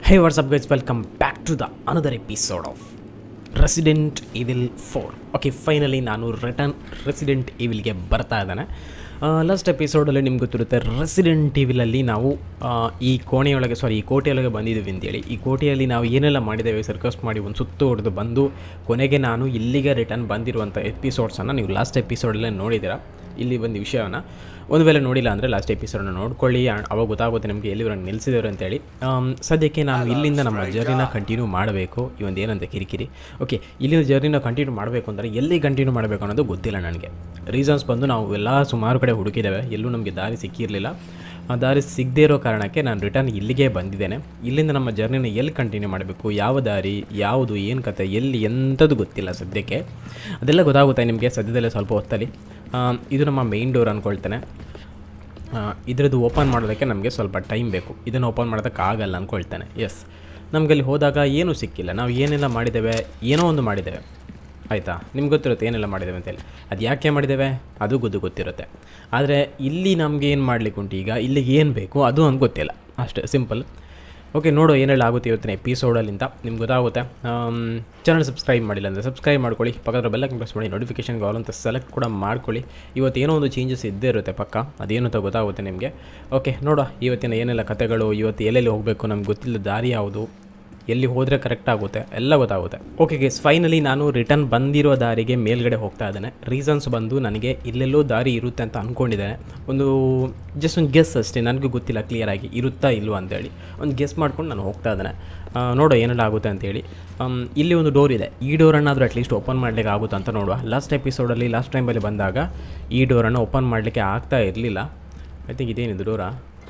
Hey, what's up, guys? Welcome back to the another episode of Resident Evil four okay finally ನಾನು return Resident ಇವಿಲ್ಗೆ ಬರ್ತಾ ಇದ್ದಾನೆ last ಎಪಿಸೋಡಲ್ಲಿ ನಿಮ್ಗೆ ಗೊತ್ತಿರುತ್ತೆ resident ಇವಿಲಲ್ಲಿ ನಾವು ಆ, ಈ ಕೋಣೆಯೊಳಗೆ ಸಾರಿ ಈ ಕೋಟೆಯೊಳಗೆ ಬಂದಿದ್ದೀವಿ ಅಂತೇಳಿ ಈ ಕೋಟೆಯಲ್ಲಿ ನಾವು ಏನೆಲ್ಲ ಮಾಡಿದ್ದೇವೆ ಸರ್ಕಸ್ ಮಾಡಿ ಒಂದು ಸುತ್ತು ಹೊಡೆದು ಬಂದು ಕೊನೆಗೆ ನಾನು ಇಲ್ಲಿಗೆ ರಿಟರ್ನ್ ಬಂದಿರುವಂಥ ಎಪಿಸೋಡ್ಸನ್ನು ನೀವು ಲಾಸ್ಟ್ ಎಪಿಸೋಡಲ್ಲೇ ನೋಡಿದ್ದೀರಾ ಇಲ್ಲಿ ಒಂದು ವಿಷಯವನ್ನು ಒಂದು ವೇಳೆ ನೋಡಿಲ್ಲ ಅಂದರೆ ಲಾಸ್ಟ್ ಎಪಿಸೋಡನ್ನ ನೋಡ್ಕೊಳ್ಳಿ ಆ- ಅವಾಗ ಗೊತ್ತಾಗುತ್ತೆ ನಿಮಗೆ ಎಲ್ಲಿವರೆಗೆ ನಿಲ್ಲಿಸಿದ್ರು ಅಂತೇಳಿ ಆಮ್, ಸದ್ಯಕ್ಕೆ ನಾನು ಇಲ್ಲಿಂದ ನಮ್ಮ ಜರ್ನಿನ ಕಂಟಿನ್ಯೂ ಮಾಡಬೇಕು ಈ ಒಂದು ಏನಂತ ಕಿರಿಕಿರಿ ಓಕೆ ಇಲ್ಲಿಂದ ಜರ್ನಿನ ಕಂಟಿನ್ಯೂ ಮಾಡಬೇಕು ಅಂದರೆ ಎಲ್ಲಿ ಕಂಟಿನ್ಯೂ ಮಾಡಬೇಕು ಅನ್ನೋದು ಗೊತ್ತಿಲ್ಲ ನನಗೆ ರೀಸನ್ಸ್ ಬಂದು ನಾವು ಎಲ್ಲ ಸುಮಾರು ಕಡೆ ಹುಡುಕಿದ್ದೇವೆ ಎಲ್ಲೂ ನಮಗೆ ದಾರಿ ಸಿಕ್ಕಿರಲಿಲ್ಲ ಆ ದಾರಿ ಸಿಗದೇ ಇರೋ ಕಾರಣಕ್ಕೆ ನಾನು ರಿಟರ್ನ್ ಇಲ್ಲಿಗೆ ಬಂದಿದ್ದೇನೆ ಇಲ್ಲಿಂದ ನಮ್ಮ ಜರ್ನಿನ ಎಲ್ಲಿ ಕಂಟಿನ್ಯೂ ಮಾಡಬೇಕು ಯಾವ ದಾರಿ ಯಾವುದು ಏನು ಕತೆ ಎಲ್ಲಿ ಎಂಥದ್ದು ಗೊತ್ತಿಲ್ಲ ಸದ್ಯಕ್ಕೆ ಅದೆಲ್ಲ ಗೊತ್ತಾಗುತ್ತೆ ನಿಮಗೆ ಸದ್ಯದಲ್ಲೇ ಸ್ವಲ್ಪ ಹೊತ್ತಲ್ಲಿ ಆ, ಇದು ನಮ್ಮ ಮೇಯ್ನ್ ಡೋರ್ ಅಂದ್ಕೊಳ್ತೇನೆ ಇದರದ್ದು ಓಪನ್ ಮಾಡೋದಕ್ಕೆ ನಮಗೆ ಸ್ವಲ್ಪ ಟೈಮ್ ಬೇಕು ಇದನ್ನು ಓಪನ್ ಮಾಡೋದಕ್ಕಾಗಲ್ಲ ಅಂದ್ಕೊಳ್ತೇನೆ ಎಸ್ ನಮಗೆ ಅಲ್ಲಿ ಹೋದಾಗ ಏನೂ ಸಿಕ್ಕಿಲ್ಲ ನಾವು ಏನೆಲ್ಲ ಮಾಡಿದ್ದೇವೆ ಏನೋ ಒಂದು ಮಾಡಿದ್ದೇವೆ ಆಯಿತಾ ನಿಮ್ಗೆ ಗೊತ್ತಿರುತ್ತೆ ಏನೆಲ್ಲ ಮಾಡಿದ್ದೇವೆ ಅಂತೇಳಿ ಅದು ಯಾಕೆ ಮಾಡಿದ್ದೇವೆ ಅದು ಗೊತ್ತು ಗೊತ್ತಿರುತ್ತೆ ಆದರೆ ಇಲ್ಲಿ ನಮಗೆ ಏನು ಮಾಡ್ಲಿಕ್ಕೆ ಉಂಟು ಈಗ ಇಲ್ಲಿಗೆ ಏನು ಬೇಕು ಅದು ನಮ್ಗೆ ಗೊತ್ತಿಲ್ಲ ಅಷ್ಟೇ ಸಿಂಪಲ್ ಓಕೆ ನೋಡೋ ಏನೆಲ್ಲ ಆಗುತ್ತೆ ಇವತ್ತಿನ ಎಪಿಸೋಡಲ್ಲಿಂದ ನಿಮ್ಗೆ ಗೊತ್ತಾಗುತ್ತೆ ಚಾನಲ್ ಸಬ್ಸ್ಕ್ರೈಬ್ ಮಾಡಿಲ್ಲ ಅಂದರೆ ಸಬ್ಸ್ಕ್ರೈಬ್ ಮಾಡ್ಕೊಳ್ಳಿ ಪಕ್ಕದ ಬೆಲ್ಲಕ್ಕೆ ಪ್ರೆಸ್ ಮಾಡಿ ನೋಟಿಫಿಕೇಷನ್ಗೆ ಆಲ್ ಅಂತ ಸೆಲೆಕ್ಟ್ ಕೂಡ ಮಾಡ್ಕೊಳ್ಳಿ ಇವತ್ತು ಏನೋ ಒಂದು ಚೇಂಜಸ್ ಇದ್ದೇ ಇರುತ್ತೆ ಪಕ್ಕ ಅದೇನು ಅಂತ ಗೊತ್ತಾಗುತ್ತೆ ನಿಮಗೆ ಓಕೆ ನೋಡೋ ಇವತ್ತಿನ ಏನೆಲ್ಲ ಕತೆಗಳು ಇವತ್ತು ಎಲ್ಲೆಲ್ಲಿ ಹೋಗಬೇಕು ನಮ್ಗೆ ಗೊತ್ತಿಲ್ಲ ದಾರಿ ಯಾವುದು ಎಲ್ಲಿ ಹೋದರೆ ಕರೆಕ್ಟ್ ಆಗುತ್ತೆ ಎಲ್ಲ ಗೊತ್ತಾಗುತ್ತೆ ಓಕೆ ಗೇಸ್ ಫೈನಲಿ ನಾನು ರಿಟರ್ನ್ ಬಂದಿರೋ ದಾರಿಗೆ ಮೇಲ್ಗಡೆ ಹೋಗ್ತಾ ಇದ್ದೇನೆ ರೀಸನ್ಸ್ ಬಂದು ನನಗೆ ಇಲ್ಲೆಲ್ಲೋ ದಾರಿ ಇರುತ್ತೆ ಅಂತ ಅಂದ್ಕೊಂಡಿದ್ದೇನೆ ಒಂದು ಜಸ್ಟ್ ಒಂದು ಗೆಸ್ ಅಷ್ಟೇ ನನಗೂ ಗೊತ್ತಿಲ್ಲ ಕ್ಲಿಯರಾಗಿ ಇರುತ್ತಾ ಇಲ್ವಾ ಅಂತೇಳಿ ಒಂದು ಗೆಸ್ ಮಾಡ್ಕೊಂಡು ನಾನು ಹೋಗ್ತಾ ಇದ್ದೇನೆ ಆ, ನೋಡೋ ಏನೆಲ್ಲ ಆಗುತ್ತೆ ಅಂತೇಳಿ ಆಮ್, ಇಲ್ಲಿ ಒಂದು ಡೋರ್ ಇದೆ ಈ ಡೋರನ್ನಾದರೂ ಅಟ್ಲೀಸ್ಟ್ ಓಪನ್ ಮಾಡಲಿಕ್ಕೆ ಆಗುತ್ತಾ ಅಂತ ನೋಡುವ ಲಾಸ್ಟ್ ಎಪಿಸೋಡಲ್ಲಿ ಲಾಸ್ಟ್ ಟೈಮಲ್ಲಿ ಬಂದಾಗ ಈ ಡೋರನ್ನು ಓಪನ್ ಮಾಡಲಿಕ್ಕೆ ಆಗ್ತಾ ಇರಲಿಲ್ಲ ಐ ಥಿಂಕ್ ಇದೇನಿದು ಡೋರಾ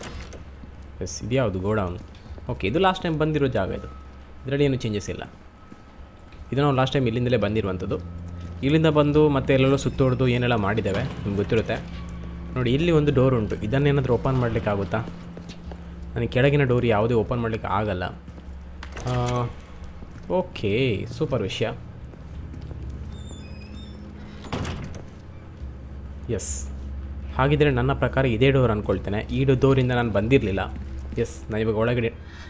ಎಸ್ ಇದ್ಯಾವುದು ಗೋಡೌನ್ ಓಕೆ ಇದು ಲಾಸ್ಟ್ ಟೈಮ್ ಬಂದಿರೋ ಜಾಗ ಇದು ಇದರಲ್ಲಿ ಏನು ಚೇಂಜಸ್ ಇಲ್ಲ ಇದು ನಾವು ಲಾಸ್ಟ್ ಟೈಮ್ ಇಲ್ಲಿಂದಲೇ ಬಂದಿರುವಂಥದ್ದು ಇಲ್ಲಿಂದ ಬಂದು ಮತ್ತೆ ಎಲ್ಲೆಲ್ಲೋ ಸುತ್ತೋಡ್ದು ಏನೆಲ್ಲ ಮಾಡಿದ್ದೇವೆ ನಿಮ್ಗೆ ಗೊತ್ತಿರುತ್ತೆ ನೋಡಿ ಇಲ್ಲಿ ಒಂದು ಡೋರ್ ಉಂಟು ಇದನ್ನೇನಾದರೂ ಓಪನ್ ಮಾಡಲಿಕ್ಕೆ ಆಗುತ್ತಾ ನನಗೆ ಕೆಳಗಿನ ಡೋರ್ ಯಾವುದೇ ಓಪನ್ ಮಾಡಲಿಕ್ಕೆ ಆಗಲ್ಲ ಓಕೆ ಸೂಪರ್ ವಿಷಯ ಎಸ್ ಹಾಗಿದ್ರೆ ನನ್ನ ಪ್ರಕಾರ ಇದೇ ಡೋರ್ ಅಂದ್ಕೊಳ್ತೇನೆ ಈ ಡೋರಿಂದ ನಾನು ಬಂದಿರಲಿಲ್ಲ ಎಸ್ ನಾನು ಇವಾಗ ಒಳಗಡೆ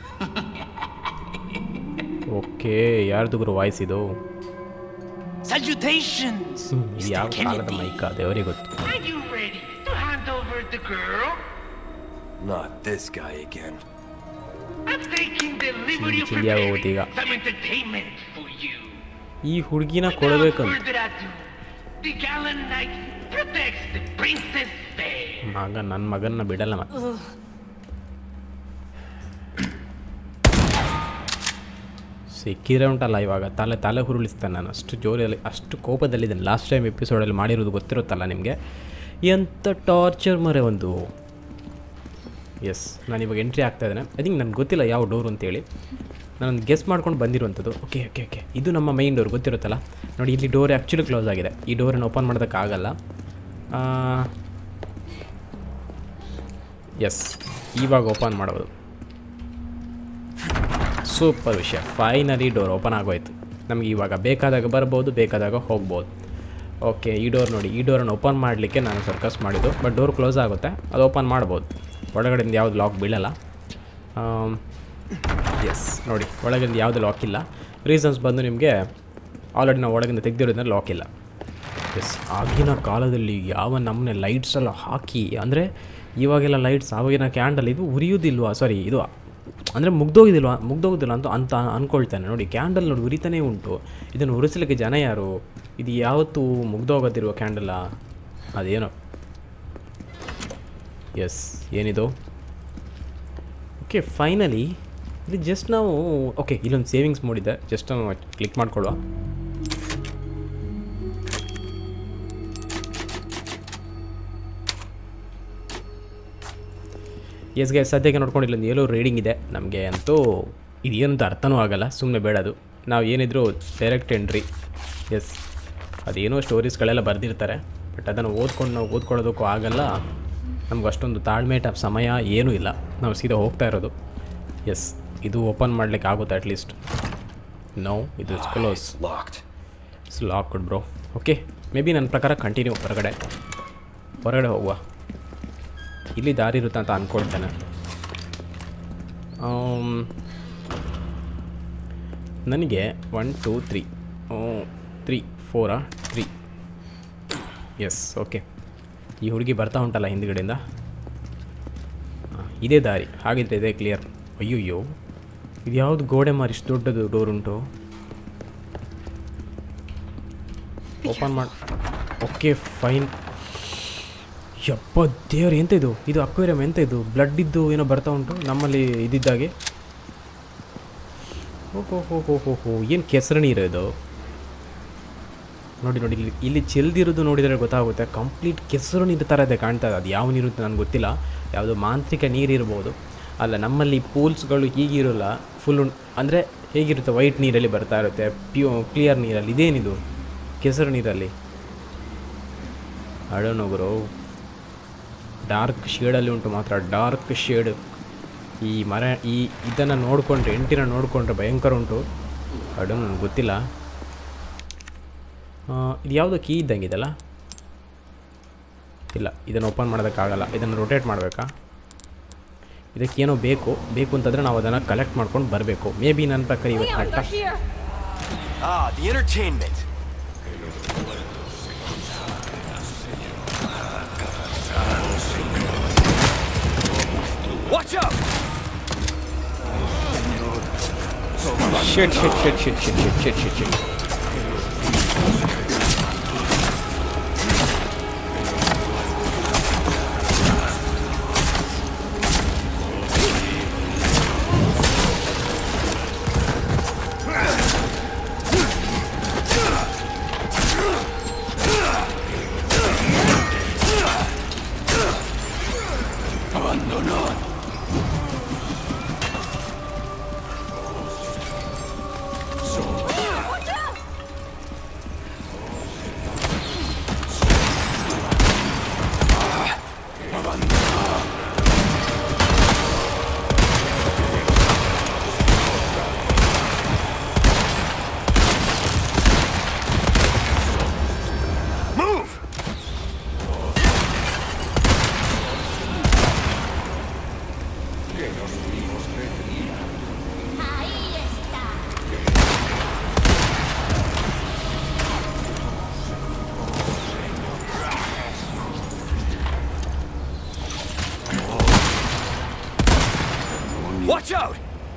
ಓಕೆ ಯಾರ್ದು ಗುರು ವಾಯ್ಸ್ ಇದು Salutations! ಹ್ಮ್, ಇದು ಯಾವ Mr. ಕಾಲದ Kennedy. ಮೈಕ್ ದೇವರಿಗೆ ಗೊತ್ತು Are you ready to hand over the girl? Not this guy again. I'm taking delivery of Hindi ako preparing tiga. some entertainment for you. ಈ ಹುಡುಗಿನ Without ಕೊಡಬೇಕಂತ further ado, the gallant knight protects the princess fair. ಮಗ ನನ್ನ ಮಗನ್ನ ಬಿಡಲ್ಲ ಮತ್ತೆ ಸಿಕ್ಕಿದ್ರೆ ಉಂಟಲ್ಲ ಇವಾಗ ತಲೆ ತಲೆ ಹುರುಳಿಸ್ತಾನೆ ನಾನು ಅಷ್ಟು ಜೋರಲ್ಲಿ ಅಷ್ಟು ಕೋಪದಲ್ಲಿದ್ದೇನೆ ಲಾಸ್ಟ್ ಟೈಮ್ ಎಪಿಸೋಡಲ್ಲಿ ಮಾಡಿರೋದು ಗೊತ್ತಿರುತ್ತಲ್ಲ ನಿಮಗೆ ಎಂಥ ಟಾರ್ಚರ್ ಮರೆ ಒಂದು ಎಸ್ ನಾನು ಇವಾಗ ಎಂಟ್ರಿ ಆಗ್ತಾ ಇದ್ದೇನೆ ಐ ಥಿಂಕ್ ನನಗೆ ಗೊತ್ತಿಲ್ಲ ಯಾವ ಡೋರ್ ಅಂತೇಳಿ ನಾನು ಗೆಸ್ ಮಾಡ್ಕೊಂಡು ಬಂದಿರುವಂಥದ್ದು ಓಕೆ ಓಕೆ ಓಕೆ ಇದು ನಮ್ಮ ಮೈನ್ ಡೋರ್ ಗೊತ್ತಿರುತ್ತಲ್ಲ ನೋಡಿ ಇಲ್ಲಿ ಡೋರ್ ಆ್ಯಕ್ಚುಲಿ ಕ್ಲೋಸ್ ಆಗಿದೆ ಈ ಡೋರನ್ನು ಓಪನ್ ಮಾಡೋದಕ್ಕಾಗಲ್ಲ ಎಸ್ ಇವಾಗ ಓಪನ್ ಮಾಡ್ಬೋದು ಸೂಪರ್ ವಿಷಯ ಫೈನಲಿ ಡೋರ್ ಓಪನ್ ಆಗೋಯ್ತು ನಮಗೆ ಇವಾಗ ಬೇಕಾದಾಗ ಬರ್ಬೋದು ಬೇಕಾದಾಗ ಹೋಗ್ಬೋದು ಓಕೆ ಈ ಡೋರ್ ನೋಡಿ ಈ ಡೋರನ್ನು ಓಪನ್ ಮಾಡಲಿಕ್ಕೆ ನಾನು ಸರ್ಕಸ್ ಮಾಡಿದ್ದು ಬಟ್ ಡೋರ್ ಕ್ಲೋಸ್ ಆಗುತ್ತೆ ಅದು ಓಪನ್ ಮಾಡ್ಬೋದು ಒಳಗಡೆಯಿಂದ ಯಾವುದು ಲಾಕ್ ಬೀಳಲ್ಲ ಎಸ್ ನೋಡಿ ಒಳಗಿಂದ ಯಾವುದು ಲಾಕ್ ಇಲ್ಲ ರೀಸನ್ಸ್ ಬಂದು ನಿಮಗೆ ಆಲ್ರೆಡಿ ನಾವು ಒಳಗಿಂದ ತೆಗೆದಿರೋದ್ರಿಂದ ಲಾಕ್ ಇಲ್ಲ ಎಸ್ ಆಗಿನ ಕಾಲದಲ್ಲಿ ಯಾವ ನಮ್ಮನೆ ಲೈಟ್ಸ್ ಎಲ್ಲ ಹಾಕಿ ಅಂದರೆ ಇವಾಗೆಲ್ಲ ಲೈಟ್ಸ್ ಆವಾಗಿನ ಕ್ಯಾಂಡಲ್ ಇದು ಉರಿಯೋದಿಲ್ವಾ ಸಾರಿ ಇದು ಅಂದರೆ ಮುಗ್ದೋಗಿದಿಲ್ವಾ ಮುಗ್ದೋಗೋದಿಲ್ಲ ಅಂತ ಅಂತ ಅಂದ್ಕೊಳ್ತೇನೆ ನೋಡಿ ಕ್ಯಾಂಡಲ್ ನೋಡಿ ಉರಿತಾನೇ ಉಂಟು ಇದನ್ನು ಉರಿಸಲಿಕ್ಕೆ ಜನ ಯಾರು ಇದು ಯಾವತ್ತೂ ಮುಗ್ದೋಗೋದಿರುವ ಕ್ಯಾಂಡಲ್ಲ ಅದೇನೋ ಎಸ್ ಏನಿದು ಓಕೆ ಫೈನಲಿ ಇಲ್ಲಿ ಜಸ್ಟ್ ನಾವು ಓಕೆ ಇಲ್ಲೊಂದು ಸೇವಿಂಗ್ಸ್ ಮೂಡಿದೆ ಜಸ್ಟ್ ನಾವು ಕ್ಲಿಕ್ ಮಾಡ್ಕೊಳ್ಳುವ ಎಸ್ಗೆ ಸದ್ಯಕ್ಕೆ ನೋಡ್ಕೊಂಡು ಇಲ್ಲೊಂದು ಎಲ್ಲೋ ರೀಡಿಂಗ್ ಇದೆ ನಮಗೆ ಅಂತೂ ಇದೇನಂತ ಅರ್ಥನೂ ಆಗಲ್ಲ ಸುಮ್ಮನೆ ಬೇಡ ಅದು ನಾವು ಏನಿದ್ರು ಡೈರೆಕ್ಟ್ ಎಂಟ್ರಿ ಎಸ್ ಅದೇನೋ ಸ್ಟೋರೀಸ್ಗಳೆಲ್ಲ ಬರೆದಿರ್ತಾರೆ ಬಟ್ ಅದನ್ನು ಓದ್ಕೊಂಡು ನಾವು ಓದ್ಕೊಳ್ಳೋದಕ್ಕೂ ಆಗಲ್ಲ ನಮ್ಗೆ ಅಷ್ಟೊಂದು ತಾಳ್ಮೆ ಟೈಪ್ ಸಮಯ ಏನೂ ಇಲ್ಲ ನಾವು ಸೀದಾ ಹೋಗ್ತಾ ಇರೋದು ಎಸ್ ಇದು ಓಪನ್ ಮಾಡ್ಲಿಕ್ಕೆ ಆಗುತ್ತೆ ಅಟ್ಲೀಸ್ಟ್ ನೋ ಇದು close It's locked. It's lock code bro okay maybe ನನ್ನ ಪ್ರಕಾರ ಕಂಟಿನ್ಯೂ ಹೊರಗಡೆ ಹೊರಗಡೆ ಹೋಗುವ ಇಲ್ಲಿ ದಾರಿ ಇರುತ್ತೆ ಅಂತ ಅಂದ್ಕೊಳ್ತೇನೆ ನನಗೆ ಒನ್ ಟೂ ತ್ರೀ ತ್ರೀ ಫೋರಾ ತ್ರೀ ಎಸ್ ಓಕೆ ಈ ಹುಡುಗಿ ಬರ್ತಾ ಉಂಟಲ್ಲ ಹಿಂದ್ಗಡೆಯಿಂದ ಆ, ಇದೇ ದಾರಿ ಹಾಗಿದ್ರೆ ಇದೇ ಕ್ಲಿಯರ್ ಅಯ್ಯೋಯ್ಯೋ ಇದು ಯಾವುದು ಗೋಡೆ ಮಾರಿ ಇಷ್ಟು ದೊಡ್ಡದು ಡೋರ್ ಉಂಟು ಓಪನ್ ಮಾಡಿ ಓಕೆ ಫೈನ್ ಯಪ್ಪ ದೇವ್ರು ಎಂತ ಇದು ಇದು ಅಕ್ವೇರಿಯಂ ಎಂತ ಇದು ಬ್ಲಡ್ ಇದ್ದು ಏನೋ ಬರ್ತಾ ಉಂಟು ನಮ್ಮಲ್ಲಿ ಇದ್ದಿದ್ದಾಗೆ ಓಹೋ ಹೋ ಹೋ ಹೋ ಹೋ ಏನು ಕೆಸರು ನೀರು ಇದು ನೋಡಿ ನೋಡಿ ಇಲ್ಲಿ ಇಲ್ಲಿ ಚೆಲ್ದಿರೋದು ನೋಡಿದರೆ ಗೊತ್ತಾಗುತ್ತೆ ಕಂಪ್ಲೀಟ್ ಕೆಸರು ನೀರು ಥರ ಇದೆ ಕಾಣ್ತಾ ಇದೆ ಅದು ಯಾವ ನೀರು ಅಂತ ನನಗೆ ಗೊತ್ತಿಲ್ಲ ಯಾವುದೋ ಮಾಂತ್ರಿಕ ನೀರಿರ್ಬೋದು ಅಲ್ಲ ನಮ್ಮಲ್ಲಿ ಪೂಲ್ಸ್ಗಳು ಹೀಗಿರೋಲ್ಲ ಫುಲ್ ಅಂದರೆ ಹೇಗಿರುತ್ತೆ ವೈಟ್ ನೀರಲ್ಲಿ ಬರ್ತಾ ಇರುತ್ತೆ ಪ್ಯೂ ಕ್ಲಿಯರ್ ನೀರಲ್ಲಿ ಇದೇನಿದು ಕೆಸರು ನೀರಲ್ಲಿ ಅಡೋನೊಗರು ಡಾರ್ಕ್ ಶೇಡಲ್ಲಿ ಉಂಟು ಮಾತ್ರ ಡಾರ್ಕ್ ಶೇಡ್ ಈ ಮರ ಈ ಇದನ್ನು ನೋಡಿಕೊಂಡ್ರೆ ಎಂಟಿನ ನೋಡಿಕೊಂಡ್ರೆ ಭಯಂಕರ ಉಂಟು ಅಡು ನನಗೆ ಗೊತ್ತಿಲ್ಲ ಆ, ಇದು ಯಾವುದೋ ಕೀ ಇದ್ದಂಗಿದೆಲ್ಲ ಇಲ್ಲ ಇದನ್ನು ಓಪನ್ ಮಾಡೋದಕ್ಕಾಗಲ್ಲ ಇದನ್ನು ರೊಟೇಟ್ ಮಾಡಬೇಕಾ ಇದಕ್ಕೇನೋ ಬೇಕು ಬೇಕು ಅಂತಂದರೆ ನಾವು ಅದನ್ನು ಕಲೆಕ್ಟ್ ಮಾಡ್ಕೊಂಡು ಬರಬೇಕು ಮೇ ಬಿ ನನ್ನ ಪ್ರಕಾರ ಇವತ್ತು Leon, ನಟ್ಟ you're here! Ah, the entertainment. Watch out! Shit, shit, shit, shit, shit, shit, shit, shit, shit. Watch out! Move! Ahí está. Watch out!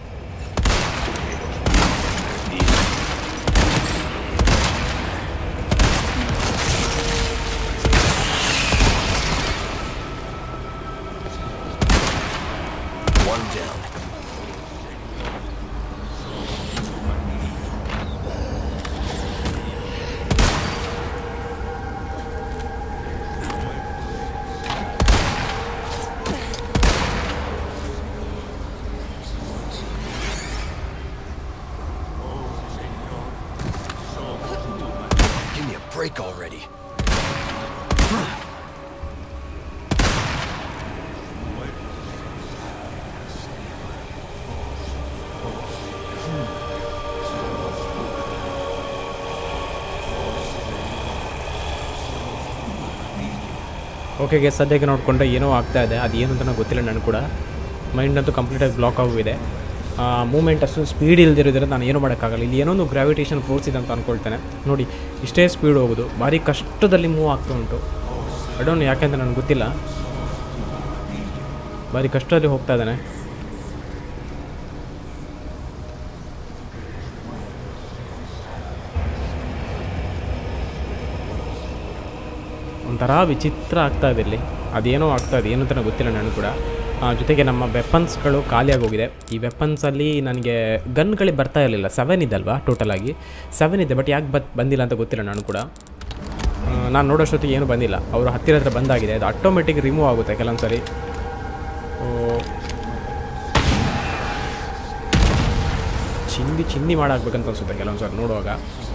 One down. Give me a break already. ಓಕೆಗೆ ಸದ್ಯಕ್ಕೆ ನೋಡಿಕೊಂಡ್ರೆ ಏನೋ ಆಗ್ತಾ ಇದೆ ಅದು ಏನು ಅಂತ ನಂಗೆ ಗೊತ್ತಿಲ್ಲ ನನಗೆ ಕೂಡ ಮೈಂಡ್ ಅಂತೂ ಕಂಪ್ಲೀಟಾಗಿ ಬ್ಲಾಕ್ ಆಗೋಗಿದೆ ಮೂಮೆಂಟ್ ಅಷ್ಟು ಸ್ಪೀಡ್ ಇಲ್ದಿರೋದ್ರೆ ನಾನು ಏನೂ ಮಾಡೋಕ್ಕಾಗಲ್ಲ ಇಲ್ಲಿ ಏನೋ ಒಂದು ಗ್ರಾವಿಟೇಷನ್ ಫೋರ್ಸ್ ಇದೆ ಅಂತ ಅಂದ್ಕೊಳ್ತೇನೆ ನೋಡಿ ಇಷ್ಟೇ ಸ್ಪೀಡ್ ಹೋಗೋದು ಭಾರಿ ಕಷ್ಟದಲ್ಲಿ ಮೂವ್ ಆಗ್ತಾ ಉಂಟು ಅಡೋನ್ ಯಾಕೆಂತ ನನಗೆ ಗೊತ್ತಿಲ್ಲ ಭಾರಿ ಕಷ್ಟದಲ್ಲಿ ಹೋಗ್ತಾ ಇದ್ದಾನೆ ಒಂಥರ ವಿಚಿತ್ರ ಆಗ್ತಾ ಇದೆ ಇಲ್ಲಿ ಅದೇನೋ ಆಗ್ತಾ ಇದೆ ಏನು ಅಂತ ನಂಗೆ ಗೊತ್ತಿಲ್ಲ ನನಗೆ ಕೂಡ ಆ, ಜೊತೆಗೆ ನಮ್ಮ ವೆಪನ್ಸ್ಗಳು ಖಾಲಿಯಾಗೋಗಿದೆ ಈ ವೆಪನ್ಸಲ್ಲಿ ನನಗೆ ಗನ್ಗಳಿಗೆ ಬರ್ತಾ ಇರಲಿಲ್ಲ ಸೆವೆನ್ ಇದಲ್ವಾ ಟೋಟಲಾಗಿ ಸೆವೆನ್ ಇದೆ ಬಟ್ ಯಾಕೆ ಬತ್ ಬಂದಿಲ್ಲ ಅಂತ ಗೊತ್ತಿಲ್ಲ ನಾನು ಕೂಡ ನಾನು ನೋಡೋಷ್ಟೊತ್ತಿಗೆ ಏನೂ ಬಂದಿಲ್ಲ ಅವರು ಹತ್ತಿರ ಹತ್ರ ಬಂದಾಗಿದೆ ಅದು ಆಟೋಮೆಟಿಕ್ ರಿಮೂವ್ ಆಗುತ್ತೆ ಕೆಲವೊಂದು ಸರಿ ಓ, ಚಿಂದಿ ಚಿಂದಿ ಮಾಡಾಕ್ಬೇಕಂತ ಅನ್ಸುತ್ತೆ ಕೆಲವೊಂದು ಸರಿ ನೋಡುವಾಗ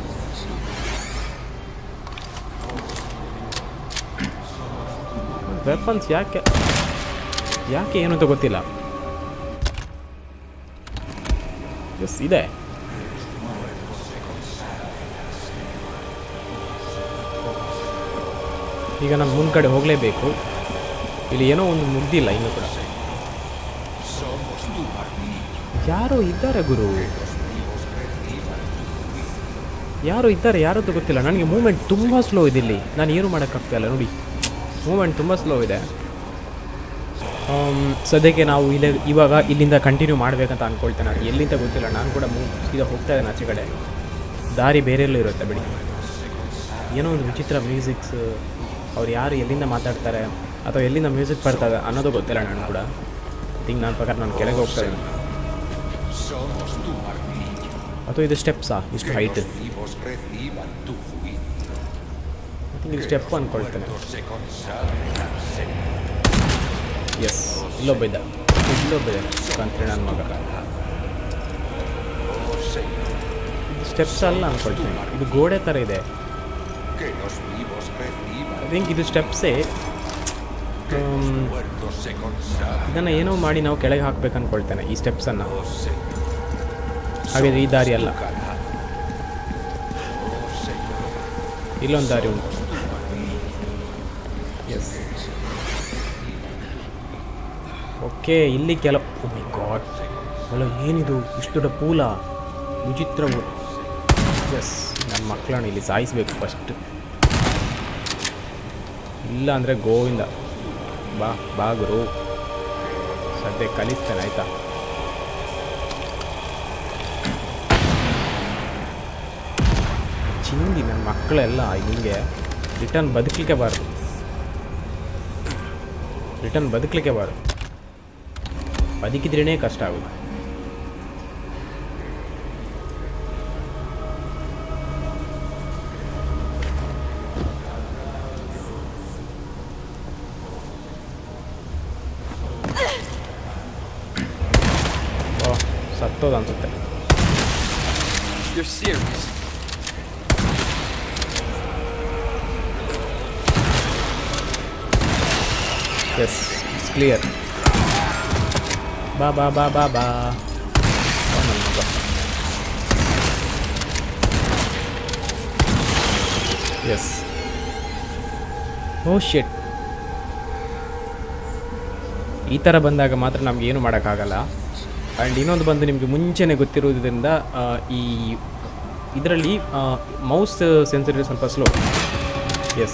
ವೆಪನ್ಸ್ ಯಾಕೆ ಯಾಕೆ ಏನು ಅಂತ ಗೊತ್ತಿಲ್ಲ ಎಸ್ ಇದೆ ಈಗ ನಾನು ಮುಂದ್ ಕಡೆ ಹೋಗಲೇಬೇಕು ಇಲ್ಲಿ ಏನೋ ಒಂದು ಮುಗ್ದಿಲ್ಲ ಇನ್ನೂ ಕೂಡ ಯಾರೋ ಇದ್ದಾರೆ ಗುರು ಯಾರು ಇದ್ದಾರೆ ಯಾರು ಅಂತ ಗೊತ್ತಿಲ್ಲ ನನಗೆ ಮೂಮೆಂಟ್ ತುಂಬ ಸ್ಲೋ ಇದೆ ಇಲ್ಲಿ ನಾನು ಏನು ಮಾಡೋಕ್ಕಾಗ್ತಾಯಿಲ್ಲ ನೋಡಿ ಮೂಮೆಂಟ್ ತುಂಬ ಸ್ಲೋ ಇದೆ ಆಮ್, ಸದ್ಯಕ್ಕೆ ನಾವು ಇಲ್ಲೇ ಇವಾಗ ಇಲ್ಲಿಂದ ಕಂಟಿನ್ಯೂ ಮಾಡಬೇಕಂತ ಅಂದ್ಕೊಳ್ತೇನೆ ಅದು ಎಲ್ಲಿಂದ ಗೊತ್ತಿಲ್ಲ ನಾನು ಕೂಡ ಮೂ ಸೀದಾ ಹೋಗ್ತಾ ಇದ್ದೇನೆ ಆಚೆ ಕಡೆ ದಾರಿ ಬೇರೆಯಲ್ಲೂ ಇರುತ್ತೆ ಬಿಡಿ ಏನೋ ಒಂದು ವಿಚಿತ್ರ ಮ್ಯೂಸಿಕ್ಸ್ ಅವ್ರು ಯಾರು ಎಲ್ಲಿಂದ ಮಾತಾಡ್ತಾರೆ ಅಥವಾ ಎಲ್ಲಿಂದ ಮ್ಯೂಸಿಕ್ ಬರ್ತದೆ ಅನ್ನೋದು ಗೊತ್ತಿಲ್ಲ ನಾನು ಕೂಡ ಥಿಂಕ್ ನನ್ನ ಪ್ರಕಾರ ನಾನು ಕೆಳಗೆ ಹೋಗ್ತಾ ಇದ್ದೀನಿ Somos tu martillo. ಅಥವಾ ಇದು ಸ್ಟೆಪ್ಸಾ ಇಷ್ಟು Que height los vivos reciban tu juicio. Think ಇದು ಸ್ಟೆಪ್ ಅಂದ್ಕೊಳ್ತೇನೆ Muertos se consagren al Señor. Yes ಇಲ್ಲೊಬ್ಬ ಇದ್ದ ಇಲ್ಲೊಬ್ಬ ಇದೆ ಕಾಂತ್ರಿ ನನ್ನ ಮಗ Oh Señor, ಇದು ಸ್ಟೆಪ್ಸ್ ಅಲ್ಲ ಅಂದ್ಕೊಳ್ತೀನಿ ಇದು ಗೋಡೆ ಥರ ಇದೆ que los vivos reciban. I think ಇದು ಸ್ಟೆಪ್ಸೇ Que los muertos se consagren. ಇದನ್ನು ಏನೋ ಮಾಡಿ ನಾವು ಕೆಳಗೆ ಹಾಕ್ಬೇಕು ಅಂದ್ಕೊಳ್ತೇನೆ ಈ ಸ್ಟೆಪ್ಸನ್ನು Oh Señor. ಹಾಗಾದ್ರೆ ಈ ದಾರಿ ಅಲ್ಲ Tu canal. Oh Señor, ಇಲ್ಲೊಂದು ದಾರಿ ಉಂಟು ಎಸ್ ಓಕೆ ಇಲ್ಲಿ ಕೆಲವು ಮೈ ಗಾಡ್ ಅಲ್ಲ ಏನಿದು ಇಷ್ಟು ದೊಡ್ಡ ಪೂಲ ವಿಚಿತ್ರವು ಎಸ್ ನನ್ನ ಮಕ್ಕಳನ್ನ ಇಲ್ಲಿ ಸಾಯಿಸ್ಬೇಕು ಫಸ್ಟ್ ಇಲ್ಲ ಅಂದರೆ ಗೋವಿಂದ ಬಾ ಬಾ ಗುರು ಸದ್ಯ ಕಲಿಸ್ತೇನೆ ಆಯಿತಾ ಚಿಂದಿ ನನ್ನ ಮಕ್ಕಳೆಲ್ಲ ಹಿಂಗೆ ರಿಟರ್ನ್ ಬದುಕಲಿಕ್ಕೆ ಬಾರದು ರಿಟರ್ನ್ ಬದುಕಲಿಕ್ಕೆ ಬಾರದು ಬದುಕಿದ್ರೇ ಕಷ್ಟ ಆಗೋದು ಓ ಸತ್ತೋದು ಅನ್ಸುತ್ತೆ You're serious. S it's clear ಬಾ ಬಾ ಬಾ ಬಾ ಬಾ ಎಸ್ ಓ ಶಿಟ್ ಈ ಥರ ಬಂದಾಗ ಮಾತ್ರ ನಮ್ಗೆ ಏನು ಮಾಡೋಕ್ಕಾಗಲ್ಲ ಆ್ಯಂಡ್ ಇನ್ನೊಂದು ಬಂದು ನಿಮಗೆ ಮುಂಚೆನೇ ಗೊತ್ತಿರೋದ್ರಿಂದ ಆ, ಈ ಇದರಲ್ಲಿ ಮೌಸ್ ಸೆನ್ಸರ್ ಸ್ವಲ್ಪ slow yes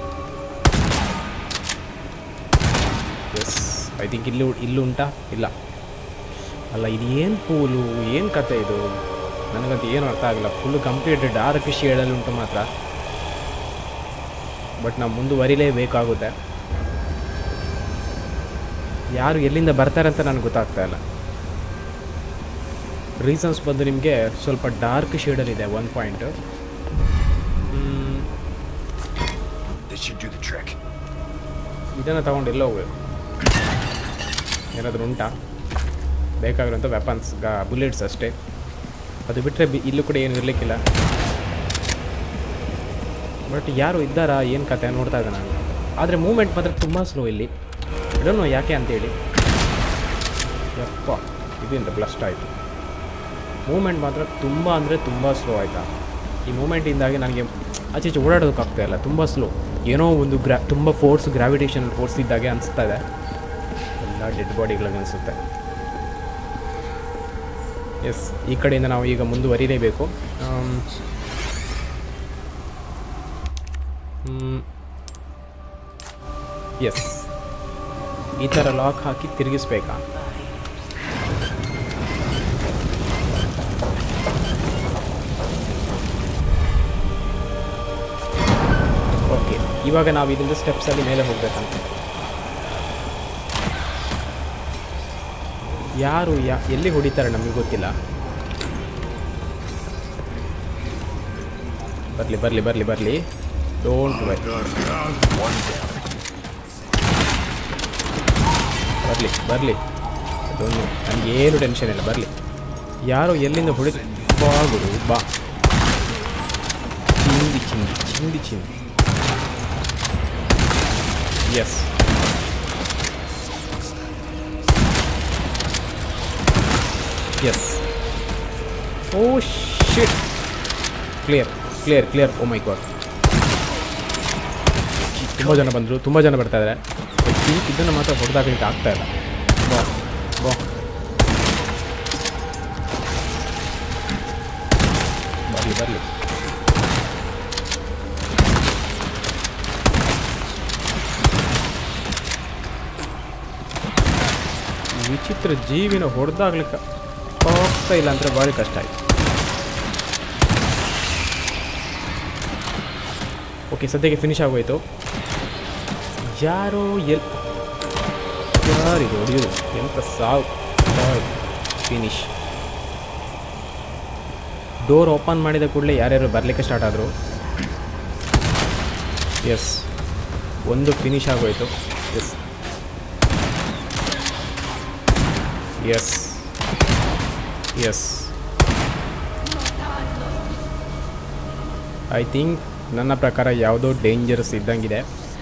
yes I think ಇಲ್ಲಿ ಇಲ್ಲಿ ಉಂಟಾ ಇಲ್ಲ ಅಲ್ಲ ಇದು ಏನು ಪೂಲು ಏನು ಕತೆ ಇದು ನನಗಂತೂ ಏನು ಅರ್ಥ ಆಗಿಲ್ಲ ಫುಲ್ ಕಂಪ್ಲೀಟ್ ಡಾರ್ಕ್ ಶೇಡಲ್ಲಿ ಉಂಟು ಮಾತ್ರ ಬಟ್ ನಾವು ಮುಂದುವರಿಲೇಬೇಕಾಗುತ್ತೆ ಯಾರು ಎಲ್ಲಿಂದ ಬರ್ತಾರೆ ಅಂತ ನನಗೆ ಗೊತ್ತಾಗ್ತಾ ಇಲ್ಲ ರೀಸನ್ಸ್ ಬಂದು ನಿಮಗೆ ಸ್ವಲ್ಪ ಡಾರ್ಕ್ ಶೇಡಲ್ಲಿದೆ one point This should do the trick. ಇದನ್ನು ತಗೊಂಡು ಎಲ್ಲೋ ಹೋಗ್ಬೇಕು ಏನಾದರೂ ಉಂಟಾ ಬೇಕಾಗಿರೋಂಥ ವೆಪನ್ಸ್ ಗಾ ಬುಲೆಟ್ಸ್ ಅಷ್ಟೇ ಅದು ಬಿಟ್ಟರೆ ಬಿ ಇಲ್ಲೂ ಕೂಡ ಏನು ಇರಲಿಕ್ಕಿಲ್ಲ ಬಟ್ ಯಾರು ಇದ್ದಾರಾ ಏನು ಕತೆ ನೋಡ್ತಾ ಇದ್ದೆ ನಾನು ಆದರೆ ಮೂಮೆಂಟ್ ಮಾತ್ರ ತುಂಬ ಸ್ಲೋ ಇಲ್ಲಿ ಇಡೋನು ಯಾಕೆ ಅಂತೇಳಿ ಯಪ್ಪ ಇದರಿಂದ ಬ್ಲಸ್ಟ್ ಆಯಿತು ಮೂಮೆಂಟ್ ಮಾತ್ರ ತುಂಬ ಅಂದರೆ ತುಂಬ ಸ್ಲೋ ಆಯಿತಾ ಈ ಮೂಮೆಂಟಿಂದಾಗಿ ನನಗೆ ಆಚೆ ಈಚೆ ಓಡಾಡೋದಕ್ಕಾಗ್ತಾ ಇಲ್ಲ ತುಂಬ ಸ್ಲೋ ಏನೋ ಒಂದು ಗ್ರಾ ತುಂಬ ಫೋರ್ಸ್ ಗ್ರಾವಿಟೇಷನಲ್ ಫೋರ್ಸ್ ಇದ್ದಾಗೆ ಅನಿಸ್ತಾ ಇದೆ ಎಲ್ಲ ಡೆಡ್ ಬಾಡಿಗಳಿಗೆ ಅನಿಸುತ್ತೆ ಎಸ್ ಈ ಕಡೆಯಿಂದ ನಾವು ಈಗ ಮುಂದುವರಿಲೇಬೇಕು ಎಸ್ ಈ ಥರ ಲಾಕ್ ಹಾಕಿ ತಿರುಗಿಸ್ಬೇಕಾ ಓಕೆ ಇವಾಗ ನಾವು ಇದರಿಂದ ಸ್ಟೆಪ್ಸಲ್ಲಿ ಮೇಲೆ ಹೋಗ್ಬೇಕಂತ ಯಾರು ಯಾ ಎಲ್ಲಿ ಹೊಡಿತಾರೆ ನಮಗೆ ಗೊತ್ತಿಲ್ಲ ಬರಲಿ ಬರಲಿ ಬರಲಿ ಬರಲಿ ಡೋಂಟ್ ವೈ ಬರಲಿ ಬರಲಿ ಅದೊಂದು ನನಗೆ ಏನು ಟೆನ್ಷನ್ ಇಲ್ಲ ಬರಲಿ ಯಾರು ಎಲ್ಲಿಂದ ಹೊಡಿ ಬಾ ಗುರು ಬಾ ಚಿಂದಿ ಚಿಂದಿ ಚಿಂದಿ ಚಿಂದಿ yes yes oh shit clear clear clear oh my god ತುಂಬ ಜನ ಬಂದರು ತುಂಬ ಜನ ಬರ್ತಾ ಇದ್ದಾರೆ ಥಿಂಕ್ ಇದನ್ನು ಮಾತ್ರ ಹೊಡೆದಾಗಲಿಕ್ಕೆ ಆಗ್ತಾ ಇಲ್ಲ ಬಾ ಬಾ ಬರಲಿ ಬರಲಿ ವಿಚಿತ್ರ ಜೀವಿನ ಹೊಡೆದಾಗ್ಲಿಕ್ಕೆ ಹೋಗ್ತಾ ಇಲ್ಲ ಅಂದರೆ ಭಾರಿ ಕಷ್ಟ ಆಯ್ತು ಓಕೆ ಸದ್ಯಕ್ಕೆ ಫಿನಿಶ್ ಆಗೋಯ್ತು ಯಾರೋ ಎಲ್ ಯಾರಿದು ಹೊಡೆಯೋದು ಎಂತ ಸಾವು ಫಿನಿಶ್ ಡೋರ್ ಓಪನ್ ಮಾಡಿದ ಕೂಡಲೇ ಯಾರ್ಯಾರು ಬರಲಿಕ್ಕೆ ಸ್ಟಾರ್ಟ್ ಆದರು ಎಸ್ ಒಂದು ಫಿನಿಶ್ ಆಗೋಯ್ತು yes yes yes I think ನನ್ನ ಪ್ರಕಾರ ಯಾವುದೋ ಡೇಂಜರಸ್ ಇದ್ದಂಗಿದೆ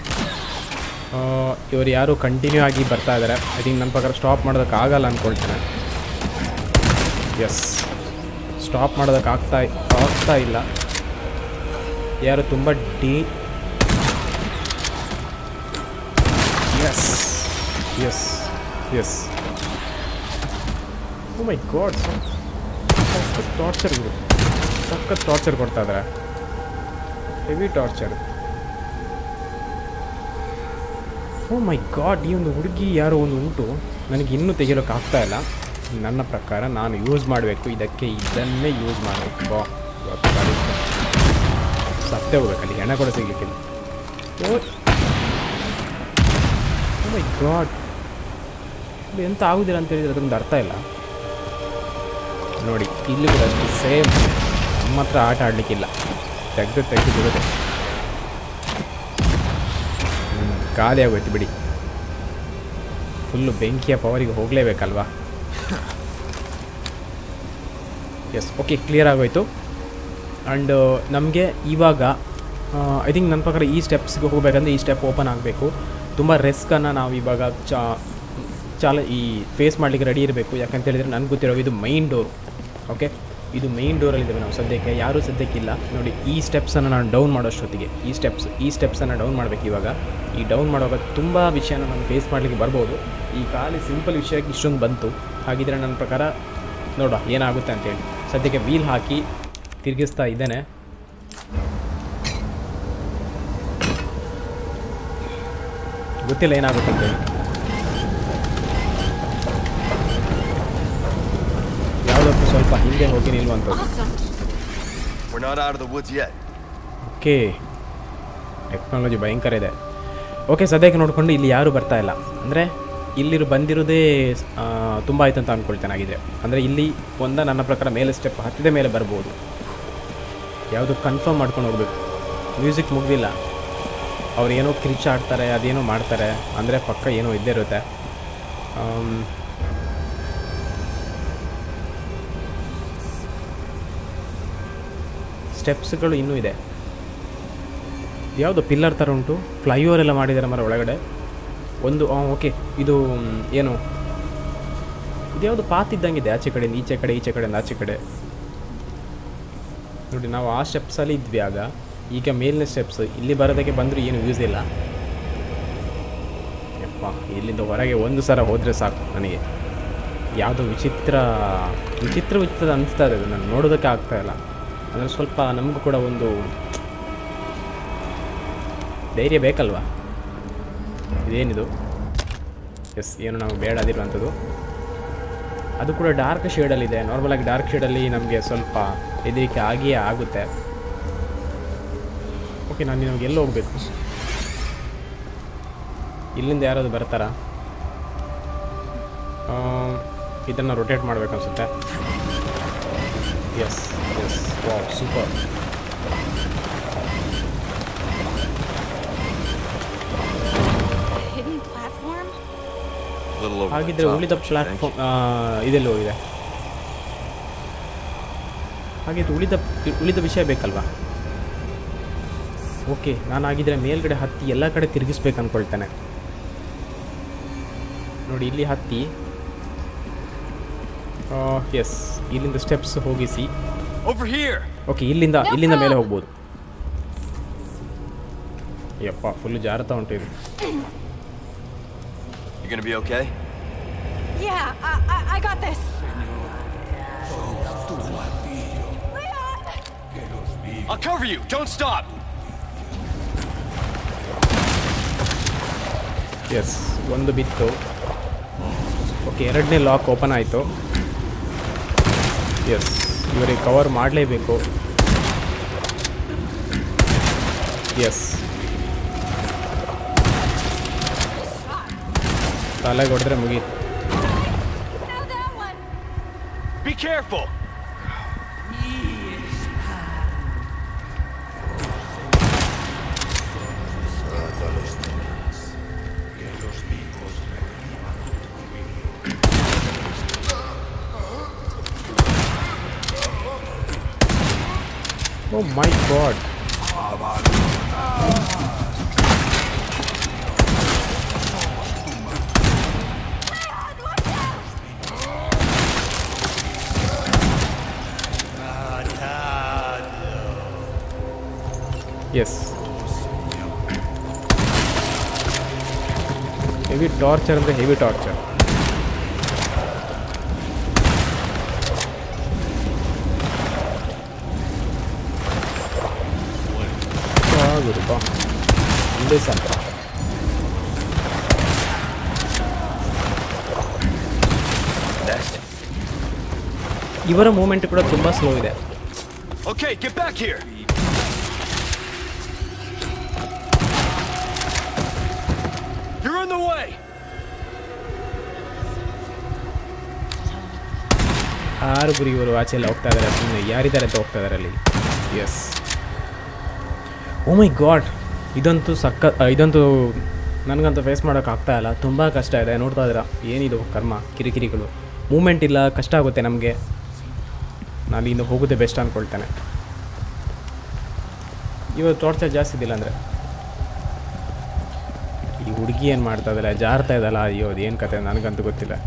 ಇವರು ಯಾರು ಕಂಟಿನ್ಯೂ ಆಗಿ ಬರ್ತಾ ಇದ್ದಾರೆ ಐ ಥಿಂಕ್ ನನ್ನ ಪ್ರಕಾರ ಸ್ಟಾಪ್ ಮಾಡೋದಕ್ಕಾಗಲ್ಲ ಅಂದ್ಕೊಳ್ತೇನೆ ಎಸ್ ಸ್ಟಾಪ್ ಮಾಡೋದಕ್ಕಾಗ್ತಾ ಆಗ್ತಾ ಇಲ್ಲ ಯಾರು ತುಂಬ ಡೇ yes yes yes oh my god ಸಖತ್ ಟಾರ್ಚರ್ ಇದು ಸಖತ್ ಟಾರ್ಚರ್ ಕೊಡ್ತಾ ಇದ್ದಾರೆ heavy torture oh my god ಈ ಒಂದು ಹುಡುಗಿ ಯಾರೋ ಒಂದು ಉಂಟು ನನಗೆ ಇನ್ನೂ ತೆಗಿಯೋಕೆ ಆಗ್ತಾ ಇಲ್ಲ ನನ್ನ ಪ್ರಕಾರ ನಾನು ಯೂಸ್ ಮಾಡಬೇಕು ಇದಕ್ಕೆ ಇದನ್ನೇ ಯೂಸ್ ಮಾಡಬೇಕು ಬಾ ಇವತ್ತು ಗಾಡಿ ಸತ್ತೇ ಹೋಗ್ಬೇಕಲ್ಲಿ ಹೆಣ ಕೂಡ ಸಿಗ್ಲಿಕ್ಕಿಲ್ಲ ಓ ಮೈ ಗಾಡ್ ಎಂತ ಆಗುದಿಲ್ಲ ಅಂತ ಹೇಳಿದ್ರೆ ಅದೊಂದು ಅರ್ಥ ಇಲ್ಲ ನೋಡಿ ಇಲ್ಲಿ ಕೂಡ ಅಷ್ಟು ಸೇಮ್ ನಮ್ಮ ಹತ್ರ ಆಟ ಆಡಲಿಕ್ಕಿಲ್ಲ ತೆಗೆದು ತೆಗೆದು ಬಿಡುತ್ತೆ ಹ್ಮ್, ಖಾಲಿ ಆಗೋಯ್ತು ಬಿಡಿ ಫುಲ್ಲು ಬೆಂಕಿಯ ಪವರಿಗೆ ಹೋಗಲೇಬೇಕಲ್ವಾ ಎಸ್ ಓಕೆ ಕ್ಲಿಯರ್ ಆಗೋಯ್ತು ಆ್ಯಂಡ್ ನಮಗೆ ಇವಾಗ ಐ ಥಿಂಕ್ ನನ್ನ ಪ್ರಕಾರ ಈ ಸ್ಟೆಪ್ಸ್ಗೆ ಹೋಗಬೇಕಂದ್ರೆ ಈ ಸ್ಟೆಪ್ ಓಪನ್ ಆಗಬೇಕು ತುಂಬ ರಿಸ್ಕನ್ನು ನಾವು ಇವಾಗ ಚಾ ಚಾಲ ಈ ಫೇಸ್ ಮಾಡಲಿಕ್ಕೆ ರೆಡಿ ಇರಬೇಕು ಯಾಕಂತ ಹೇಳಿದರೆ ನನಗೆ ಗೊತ್ತಿರೋ ಇದು ಮೈನ್ ಡೋರು ಓಕೆ ಇದು ಮೈನ್ ಡೋರಲ್ಲಿದ್ದೇವೆ ನಾವು ಸದ್ಯಕ್ಕೆ ಯಾರೂ ಸದ್ಯಕ್ಕಿಲ್ಲ ನೋಡಿ ಈ ಸ್ಟೆಪ್ಸನ್ನು ನಾನು ಡೌನ್ ಮಾಡೋಷ್ಟೊತ್ತಿಗೆ ಈ ಸ್ಟೆಪ್ಸ್ ಈ ಸ್ಟೆಪ್ಸನ್ನು ಡೌನ್ ಮಾಡಬೇಕು ಇವಾಗ ಈ ಡೌನ್ ಮಾಡುವಾಗ ತುಂಬ ವಿಷಯನ ನಾನು ಫೇಸ್ ಮಾಡಲಿಕ್ಕೆ ಬರ್ಬೋದು ಈ ಖಾಲಿ ಸಿಂಪಲ್ ವಿಷಯಕ್ಕೆ ಇಷ್ಟೊಂದು ಬಂತು ಹಾಗಿದ್ರೆ ನನ್ನ ಪ್ರಕಾರ ನೋಡುವ ಏನಾಗುತ್ತೆ ಅಂತೇಳಿ ಸದ್ಯಕ್ಕೆ ವೀಲ್ ಹಾಕಿ ತಿರುಗಿಸ್ತಾ ಇದ್ದೇನೆ ಗೊತ್ತಿಲ್ಲ ಏನಾಗುತ್ತೆ ಅಂತೇಳಿ ಯಾವುದಕ್ಕೂ ಸ್ವಲ್ಪ ಹಿಂದೆ ಹೋಗಿ ನಿಲ್ಲುವಂಥದ್ದು Awesome. We're not out of the woods yet. Okay technology ಭಯಂಕರ ಇದೆ ಓಕೆ ಸದ್ಯಕ್ಕೆ ನೋಡಿಕೊಂಡು ಇಲ್ಲಿ ಯಾರೂ ಬರ್ತಾ ಇಲ್ಲ ಅಂದರೆ ಇಲ್ಲಿರು ಬಂದಿರೋದೇ ತುಂಬ ಆಯ್ತು ಅಂತ ಅಂದ್ಕೊಳ್ತೇನೆ ಆಗಿದೆ ಅಂದರೆ ಇಲ್ಲಿ ಒಂದ ನನ್ನ ಪ್ರಕಾರ ಮೇಲೆ ಸ್ಟೆಪ್ ಹತ್ತಿದ ಮೇಲೆ ಬರ್ಬೋದು ಯಾವುದು ಕನ್ಫರ್ಮ್ ಮಾಡ್ಕೊಂಡು ಹೋಗ್ಬೇಕು ಮ್ಯೂಸಿಕ್ ಮುಗ್ದಿಲ್ಲ ಅವ್ರು ಏನೋ ಕಿರಿಚಾಡ್ತಾರೆ ಅದೇನೋ ಮಾಡ್ತಾರೆ ಅಂದರೆ ಪಕ್ಕ ಏನೋ ಇದ್ದೇ ಇರುತ್ತೆ ಆಮ್, ಸ್ಟೆಪ್ಸ್ಗಳು ಇನ್ನೂ ಇದೆ ಯಾವುದು ಪಿಲ್ಲರ್ ಥರ ಉಂಟು ಫ್ಲೈಓವರ್ ಎಲ್ಲ ಮಾಡಿದ್ದಾರೆ ಮರ ಒಳಗಡೆ ಒಂದು ಓಕೆ ಇದು ಮ್, ಏನು ಇದ್ಯಾವುದು ಪಾತ್ ಇದ್ದಂಗಿದೆ ಆಚೆ ಕಡೆಯಿಂದ ಈಚೆ ಕಡೆ ಈಚೆ ಕಡೆಯಿಂದ ಆಚೆ ಕಡೆ ನೋಡಿ ನಾವು ಆ ಸ್ಟೆಪ್ಸಲ್ಲಿ ಇದ್ವಿ ಆಗ ಈಗ ಮೇಲಿನ ಸ್ಟೆಪ್ಸ್ ಇಲ್ಲಿ ಬರೋದಕ್ಕೆ ಬಂದರೂ ಏನು ಯೂಸ್ ಇಲ್ಲ ಯಪ್ಪ ಇಲ್ಲಿಂದ ಹೊರಗೆ ಒಂದು ಸಲ ಹೋದರೆ ಸಾಕು ನನಗೆ ಯಾವುದೋ ವಿಚಿತ್ರ ವಿಚಿತ್ರ ವಿಚಿತ್ರ ಅನಿಸ್ತಾ ಇದೆ ನಾನು ನೋಡೋದಕ್ಕೆ ಆಗ್ತಾ ಇಲ್ಲ ಅಂದರೆ ಸ್ವಲ್ಪ ನಮಗೂ ಕೂಡ ಒಂದು ಧೈರ್ಯ ಬೇಕಲ್ವಾ ಇದೇನಿದು ಎಸ್ ಏನು ನಮಗೆ ಬೇಡದಿರುವಂಥದ್ದು ಅದು ಕೂಡ ಡಾರ್ಕ್ ಶೇಡಲ್ಲಿದೆ ನಾರ್ಮಲಾಗಿ ಡಾರ್ಕ್ ಶೇಡಲ್ಲಿ ನಮಗೆ ಸ್ವಲ್ಪ ಹೆದರಿಕೆ ಆಗಿಯೇ ಆಗುತ್ತೆ ಓಕೆ ನಾನು ನಿಮಗೆ ಎಲ್ಲಿ ಹೋಗಬೇಕು ಇಲ್ಲಿಂದ ಯಾರಾದ್ರು ಬರ್ತಾರಾ ಇದನ್ನು ರೊಟೇಟ್ ಮಾಡ್ಬೇಕು ಅನ್ಸುತ್ತೆ yes yes wow super Hidden platform? A little over the ಹಾಗಿದ್ರೆ top, ಉಳಿದ don't you think? ಪ್ಲಾಟ್ಫಾರ್ಮ್ ಇದೆಲ್ಲ ಹೋಗಿದೆ ಹಾಗಿದ್ರೆ ಉಳಿದ ಉಳಿದ ವಿಷಯ ಬೇಕಲ್ವಾ ಓಕೆ ನಾನು ಆಗಿದ್ರೆ ಮೇಲ್ಗಡೆ ಹತ್ತಿ ಎಲ್ಲ ಕಡೆ ತಿರುಗಿಸ್ಬೇಕು ಅಂದ್ಕೊಳ್ತೇನೆ ನೋಡಿ ಇಲ್ಲಿ ಹತ್ತಿ ಎಸ್ ಇಲ್ಲಿಂದ ಸ್ಟೆಪ್ಸ್ ಹೋಗಿಸಿ Over here! ಓಕೆ ಇಲ್ಲಿಂದ ಇಲ್ಲಿಂದ ಮೇಲೆ ಹೋಗ್ಬೋದು ಯಪ್ಪ ಫುಲ್ ಜಾರತಾ ಉಂಟು ಇದು You gonna be okay? Yeah, I, I, I got this. I'll cover you! Don't stop! Yes ಒಂದು ಬಿತ್ತು ಓಕೆ ಎರಡನೇ ಲಾಕ್ ಓಪನ್ ಆಯಿತು ಎಸ್ ಇವರಿಗೆ ಕವರ್ ಮಾಡಲೇಬೇಕು ಎಸ್ ತಲೆಗೆ ಹೊಡೆದ್ರೆ ಮುಗೀತು Now that one. Be careful! Oh my god yes heavy torture ಅಂದರೆ ಹೆವಿ ಟಾರ್ಚರ್ ಗುರು ಬಾ ಒಂದೇ ಸಾಕು Next. ಇವರ ಮೂಮೆಂಟ್ ಕೂಡ ತುಂಬ ಸ್ಲೋ ಇದೆ Okay, get back here! You're in the way! ಆರು ಗುರಿ ಇವರು ಆಚೆ ಎಲ್ಲ ಹೋಗ್ತಾ ಇದ್ದಾರೆ ಸುಮ್ಮನೆ ಯಾರಿದ್ದಾರೆ ಅಂತ ಹೋಗ್ತಾ ಇದ್ದಾರೆ ಅಲ್ಲಿ ಎಸ್ ಓ ಮೈ ಗಾಡ್ ಇದಂತೂ ಸಕ್ಕ ಆ, ಇದಂತೂ ನನಗಂತೂ ಫೇಸ್ ಮಾಡೋಕ್ಕಾಗ್ತಾ ಇಲ್ಲ ತುಂಬ ಕಷ್ಟ ಇದೆ ನೋಡ್ತಾ ಇದ್ದೀರಾ ಏನಿದು ಕರ್ಮ ಕಿರಿಕಿರಿಗಳು ಮೂಮೆಂಟ್ ಇಲ್ಲ ಕಷ್ಟ ಆಗುತ್ತೆ ನಮಗೆ ನಾನು ಇನ್ನು ಹೋಗೋದೇ ಬೆಸ್ಟ್ ಅಂದ್ಕೊಳ್ತೇನೆ ಇವತ್ತು ಟಾರ್ಚರ್ ಜಾಸ್ತಿ ಇದ್ದಿಲ್ಲ ಅಂದರೆ ಈ ಹುಡುಗಿ ಏನು ಮಾಡ್ತಾ ಇದ್ದಲ್ಲ ಜಾರ್ತಾ ಇದ್ದಲ್ಲ ಅಯ್ಯೋ ಅದು ಏನು ಕತೆ ನನಗಂತೂ ಗೊತ್ತಿಲ್ಲ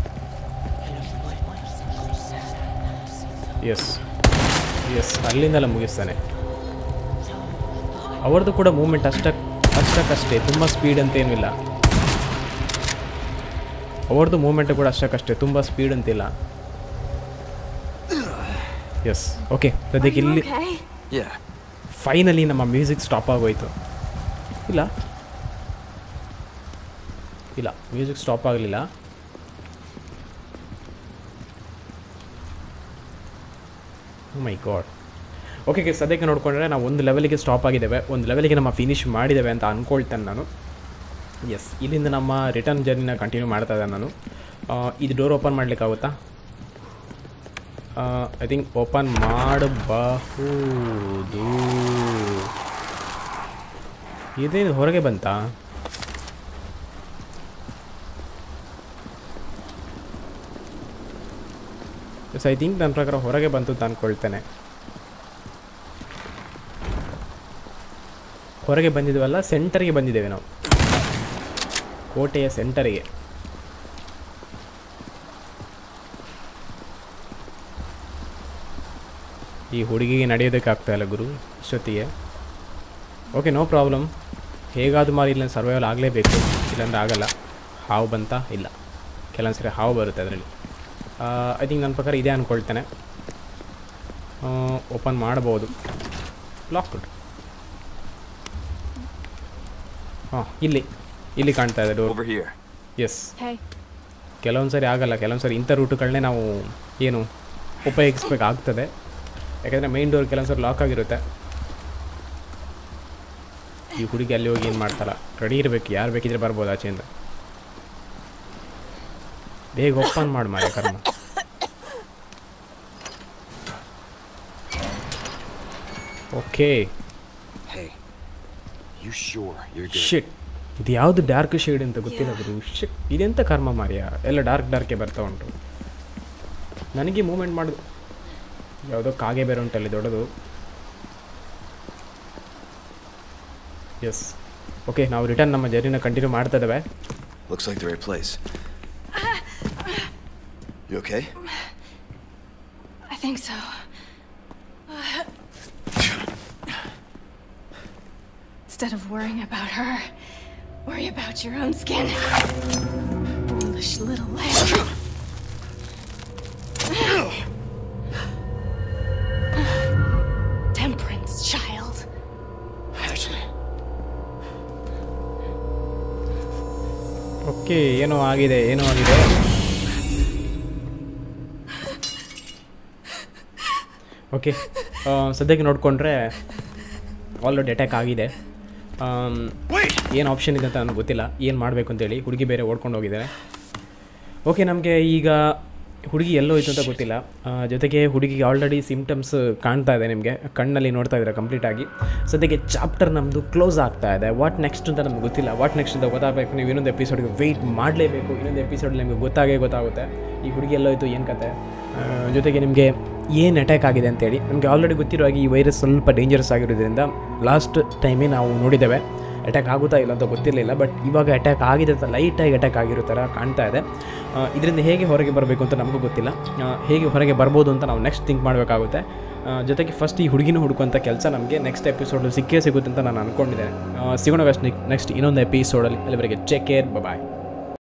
ಎಸ್ ಎಸ್ ಅಲ್ಲಿಂದೆಲ್ಲ ಮುಗಿಸ್ತಾನೆ ಅವ್ರದ್ದು ಕೂಡ ಮೂಮೆಂಟ್ ಅಷ್ಟ ಅಷ್ಟಕ್ಕಷ್ಟೇ ತುಂಬ ಸ್ಪೀಡ್ ಅಂತ ಏನೂ ಇಲ್ಲ ಅವ್ರದ್ದು ಮೂಮೆಂಟ್ ಕೂಡ ಅಷ್ಟಕ್ಕಷ್ಟೇ ತುಂಬ ಸ್ಪೀಡ್ ಅಂತಿಲ್ಲ ಎಸ್ ಓಕೆ Are ಸದ್ಯಕ್ಕೆ you ಇಲ್ಲಿ okay? Yeah. ಫೈನಲಿ ನಮ್ಮ ಮ್ಯೂಸಿಕ್ ಸ್ಟಾಪ್ ಆಗೋಯ್ತು ಇಲ್ಲ ಇಲ್ಲ ಮ್ಯೂಸಿಕ್ ಸ್ಟಾಪ್ ಆಗಲಿಲ್ಲ ಮೈ ಗಾಡ್ ಓಕೆ ಓಕೆ ಸದ್ಯಕ್ಕೆ ನೋಡಿಕೊಂಡ್ರೆ ನಾವು ಒಂದು ಲೆವೆಲಿಗೆ ಸ್ಟಾಪ್ ಆಗಿದ್ದೇವೆ ಒಂದು ಲೆವೆಲಿಗೆ ನಮ್ಮ ಫಿನಿಶ್ ಮಾಡಿದ್ದೇವೆ ಅಂತ ಅಂದ್ಕೊಳ್ತೇನೆ ನಾನು ಎಸ್ ಇಲ್ಲಿಂದ ನಮ್ಮ ರಿಟರ್ನ್ ಜರ್ನಿನ ಕಂಟಿನ್ಯೂ ಮಾಡ್ತಾ ಇದ್ದೆ ನಾನು ಆ, ಇದು ಡೋರ್ ಓಪನ್ ಮಾಡಲಿಕ್ಕಾಗುತ್ತಾ ಐ ಥಿಂಕ್ ಓಪನ್ ಮಾಡಬಹುದು ಇದೇನು ಹೊರಗೆ ಬಂತಾ ಎಸ್ ಐ ಥಿಂಕ್ ನನ್ನ ಪ್ರಕಾರ ಹೊರಗೆ ಬಂತು ಅಂತ ಅಂದ್ಕೊಳ್ತೇನೆ ಹೊರಗೆ ಬಂದಿದ್ವಲ್ಲ ಸೆಂಟರ್ಗೆ ಬಂದಿದ್ದೇವೆ ನಾವು ಕೋಟೆಯ ಸೆಂಟರಿಗೆ ಈ ಹುಡುಗಿಗೆ ನಡೆಯೋದಕ್ಕೆ ಆಗ್ತಾ ಇಲ್ಲ ಗುರು ಇಷ್ಟೊತ್ತಿಗೆ ಓಕೆ ನೋ ಪ್ರಾಬ್ಲಮ್ ಹೇಗಾದ್ರೂ ಮಾರಿ ಇಲ್ಲ ಸರ್ವೈವಲ್ ಆಗಲೇಬೇಕು ಇಲ್ಲಾಂದ್ರೆ ಆಗಲ್ಲ ಹಾವು ಬಂತಾ ಇಲ್ಲ ಕೆಲವೊಂದು ಸರಿ ಹಾವು ಬರುತ್ತೆ ಅದರಲ್ಲಿ ಐ ಥಿಂಕ್ ನನ್ನ ಪ್ರಕಾರ ಇದೆ ಅಂದ್ಕೊಳ್ತೇನೆ ಓಪನ್ ಮಾಡ್ಬೋದು ಲಾಕ್ಡ್ ಹಾಂ ಇಲ್ಲಿ ಇಲ್ಲಿ ಕಾಣ್ತಾ ಇದೆ door Over here. Yes Hey. ಕೆಲವೊಂದು ಸರಿ ಆಗಲ್ಲ ಕೆಲವೊಂದು ಸರಿ ಇಂಥ ರೂಟುಗಳನ್ನೇ ನಾವು ಏನು ಉಪಯೋಗಿಸ್ಬೇಕಾಗ್ತದೆ ಯಾಕಂದರೆ ಮೈನ್ ಡೋರ್ ಕೆಲವೊಂದು ಸರಿ ಲಾಕ್ ಆಗಿರುತ್ತೆ ಈ ಹುಡುಗಿ ಅಲ್ಲಿ ಹೋಗಿ ಏನು ಮಾಡ್ತಾರ ರೆಡಿ ಇರಬೇಕು ಯಾರು ಬೇಕಿದ್ರೆ ಬರ್ಬೋದು ಆಚೆಯಿಂದ ಬೇಗ ಓಪನ್ ಮಾಡಿ ಮಾರೆ ಕರ್ಮ okay Hey. You sure you're good? Shit ಇದು ಯಾವುದು ಡಾರ್ಕ್ ಶೇಡ್ ಅಂತ ಗೊತ್ತಿಲ್ಲ ಗುರು ಶಿಟ್ ಇದೆಂತ ಕರ್ಮ ಮಾರ್ಯ ಎಲ್ಲ ಡಾರ್ಕ್ ಡಾರ್ಕೇ ಬರ್ತಾ ಉಂಟು ನನಗೆ ಮೂಮೆಂಟ್ ಮಾಡೋದು ಯಾವುದೋ ಕಾಗೆ ಬೇರೆ ಉಂಟಲ್ಲಿ ದೊಡ್ಡದು ಎಸ್ ಓಕೆ ನಾವು ರಿಟರ್ನ್ ನಮ್ಮ ಜರ್ನಿನ ಕಂಟಿನ್ಯೂ ಮಾಡ್ತಾ ಇದ್ದೇವೆ Looks like the right place. You okay? I think so. Instead of worrying about her, worry about your own skin. Foolish little lamb. Temperance, child. Okay ಏನೋ ಆಗಿದೆ ಏನೋ ಆಗಿದೆ ಓಕೆ ಸದ್ಯಕ್ಕೆ ನೋಡಿಕೊಂಡ್ರೆ ಆಲ್ರೆಡಿ ಅಟ್ಯಾಕ್ ಆಗಿದೆ ಏನು ಆಪ್ಷನ್ ಇದೆ ಅಂತ ನನಗೆ ಗೊತ್ತಿಲ್ಲ ಏನು ಮಾಡಬೇಕು ಅಂತೇಳಿ ಹುಡುಗಿ ಬೇರೆ ಓಡ್ಕೊಂಡು ಹೋಗಿದ್ದಾರೆ ಓಕೆ ನಮಗೆ ಈಗ ಹುಡುಗಿ ಎಲ್ಲೋ ಹೋಯ್ತು ಅಂತ ಗೊತ್ತಿಲ್ಲ ಆ, ಜೊತೆಗೆ ಹುಡುಗಿಗೆ ಆಲ್ರೆಡಿ ಸಿಮ್ಟಮ್ಸ್ ಕಾಣ್ತಾ ಇದೆ ನಿಮಗೆ ಕಣ್ಣಲ್ಲಿ ನೋಡ್ತಾ ಇದ್ದಾರೆ ಕಂಪ್ಲೀಟಾಗಿ ಸದ್ಯಕ್ಕೆ ಚಾಪ್ಟರ್ ನಮ್ಮದು ಕ್ಲೋಸ್ ಆಗ್ತಾ ಇದೆ ವಾಟ್ ನೆಕ್ಸ್ಟ್ ಅಂತ ನಮ್ಗೆ ಗೊತ್ತಿಲ್ಲ ವಾಟ್ ನೆಕ್ಸ್ಟ್ ಅಂತ ಗೊತ್ತಾಗಬೇಕು ನೀವು ಇನ್ನೊಂದು ಎಪಿಸೋಡ್ಗೆ ವೆಯ್ಟ್ ಮಾಡಲೇಬೇಕು ಇನ್ನೊಂದು ಎಪಿಸೋಡ್ ನಿಮಗೆ ಗೊತ್ತಾಗೇ ಗೊತ್ತಾಗುತ್ತೆ ಈ ಹುಡುಗಿ ಎಲ್ಲೋಯ್ತು ಏನು ಕತೆ ಆ, ಜೊತೆಗೆ ನಿಮಗೆ ಏನು ಅಟ್ಯಾಕ್ ಆಗಿದೆ ಅಂತೇಳಿ ನಮಗೆ ಆಲ್ರೆಡಿ ಗೊತ್ತಿರೋ ಹಾಗೆ ಈ ವೈರಸ್ ಸ್ವಲ್ಪ ಡೇಂಜರಸ್ ಆಗಿರೋದ್ರಿಂದ ಲಾಸ್ಟ್ ಟೈಮೇ ನಾವು ನೋಡಿದ್ದೇವೆ ಅಟ್ಯಾಕ್ ಆಗುತ್ತಾ ಇಲ್ಲ ಅಂತ ಗೊತ್ತಿರಲಿಲ್ಲ ಬಟ್ ಇವಾಗ ಅಟ್ಯಾಕ್ ಆಗಿದೆ ಅಂತ ಲೈಟಾಗಿ ಅಟ್ಯಾಕ್ ಆಗಿರೋ ಥರ ಕಾಣ್ತಾ ಇದೆ ಇದರಿಂದ ಹೇಗೆ ಹೊರಗೆ ಬರಬೇಕು ಅಂತ ನಮಗೂ ಗೊತ್ತಿಲ್ಲ ಆ, ಹೇಗೆ ಹೊರಗೆ ಬರ್ಬೋದು ಅಂತ ನಾವು ನೆಕ್ಸ್ಟ್ ಥಿಂಕ್ ಮಾಡಬೇಕಾಗುತ್ತೆ ಆ, ಜೊತೆಗೆ ಫಸ್ಟ್ ಈ ಹುಡುಗಿನ ಹುಡುಕುವಂಥ ಕೆಲಸ ನಮಗೆ ನೆಕ್ಸ್ಟ್ ಎಪಿಸೋಡು ಸಿಕ್ಕೇ ಸಿಗುತ್ತೆ ಅಂತ ನಾನು ಅಂದ್ಕೊಂಡಿದ್ದೇನೆ ಆ, ಸಿಗೋಣ ನೆಕ್ಸ್ಟ್ ನೆಕ್ಸ್ಟ್ ಇನ್ನೊಂದು ಎಪಿಸೋಡಲ್ಲಿ ಅಲ್ಲಿವರೆಗೆ ಚೆಕ್ ಕೇರ್ ಬಾಯ್